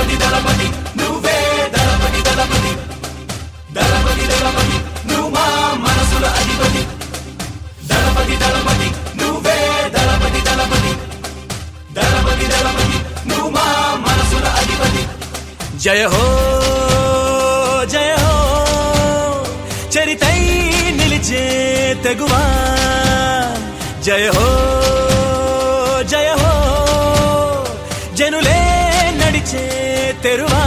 దళపతి దళపతి నువ్వే దళపతి దళపతి దళపతి దళపతి నువ్వు మా మనసుల అధిపతి దళపతి దళపతి నువ్వే దళపతి దళపతి దళపతి దళపతి నువ్వు మా మనసుల అధిపతి జయ హో జయ హో చరితై నిలిచే తెగువా జయ హో జయ హో జనులే నడిచే తెరువా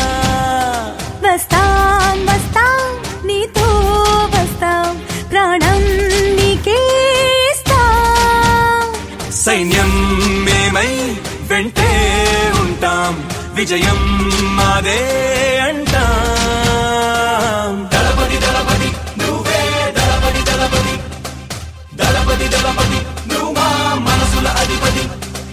వస్తాం వస్తాం నీతో వస్తాం ప్రాణం నీకే ఇస్తాం సైన్యం మేమై వెంటే ఉంటాం విజయం మాదే అంటాం దళపతి దళపతి నువ్వే దళపతి దళపతి దళపతి దళపతి నువ్వు మా మనసుల అధిపతి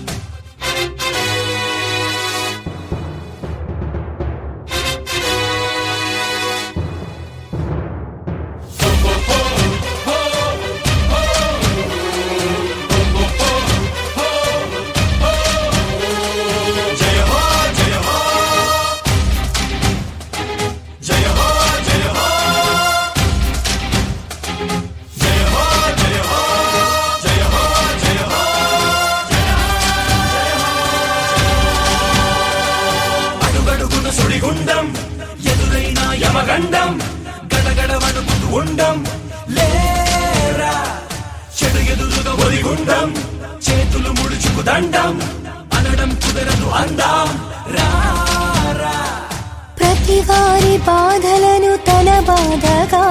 జయ హో జయ హో జయ హో జయ హో జయ హో జయ హో జయ హో జయ హో అడుగడుగున సుడిగుండం ఎదురైన యమగండం గడగడ వణుకుతూ ఉండం లేరా చెడు ఎదురుగా ఒదిగుండం చేతులు ముడుచుకు దండం అనడం కుదరదు అందాం రారా ప్రతి వారి బాధలను తన బాధగా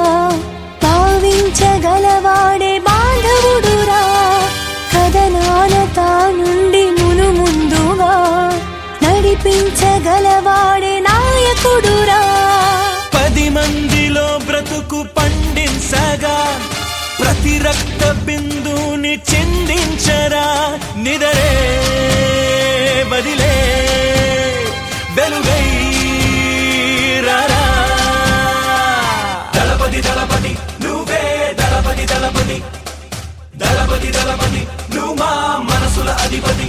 భావించగలవాడే బాంధవుడురా కథనాన నుండి మును ముందుగా నడిపించగలవాడే నాయకుడురా పది మందిలో బ్రతుకు పండించగా ప్రతి రక్త బిందుని చిందించరా నిదరే బదిలే వెలుగై రారా దళపతి దళపతి నువ్వే దళపతి దళపతి దళపతి దళపతి నువ్వు మా మనసుల అధిపతి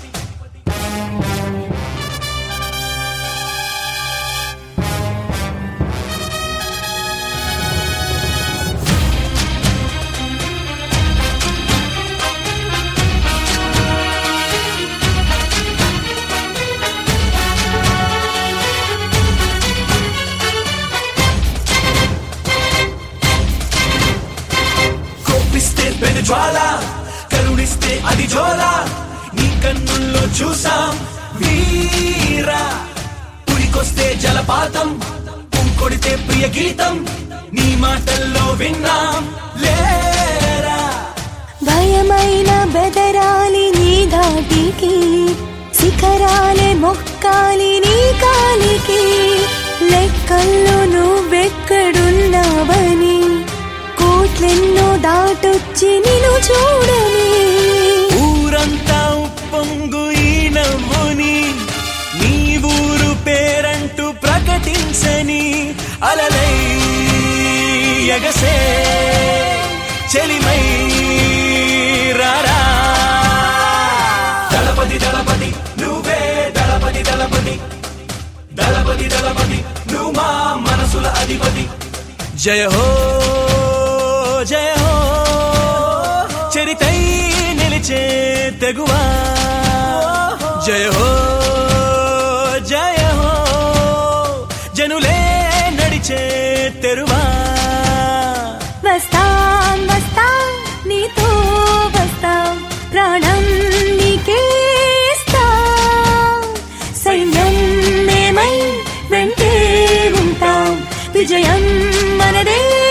కోపిస్తే పెను జ్వాల కరుణిస్తే అది జ్వాల నీ కన్నుల్లో చూసాం వీరా పురికొస్తే జలపాతం పుంకొడితే ప్రియ గీతం నీ మాటల్లో విన్నాం లేరా భయమైన బెదరాలి నీ దాటికి శిఖరాలే మొక్కాలి నీ కాలికి లెక్కల్లో నువ్వెక్కడున్నావని కోట్లెన్నో దాటొచ్చి నిన్ను చూడని ఊరంతా ఉప్పొంగు ఈ నవ్వుని నీ ఊరు పేరంటూ ప్రకటించని అలలై ఎగసే చెలిమై రారా దళపతి దళపతి నువ్వే దళపతి దళపతి దళపతి దళపతి నువ్వు మా మనసుల అధిపతి జయ హో జయ హో చరితై నిలిచే తెగువా జయ హో జయ హో జనులే నడిచే తెరువా వస్తాం వస్తాం నీతో వస్తాం ప్రాణం నీకే ఇస్తాం సైన్యం మేమై వెంటే ఉంటాం విజయం మనదే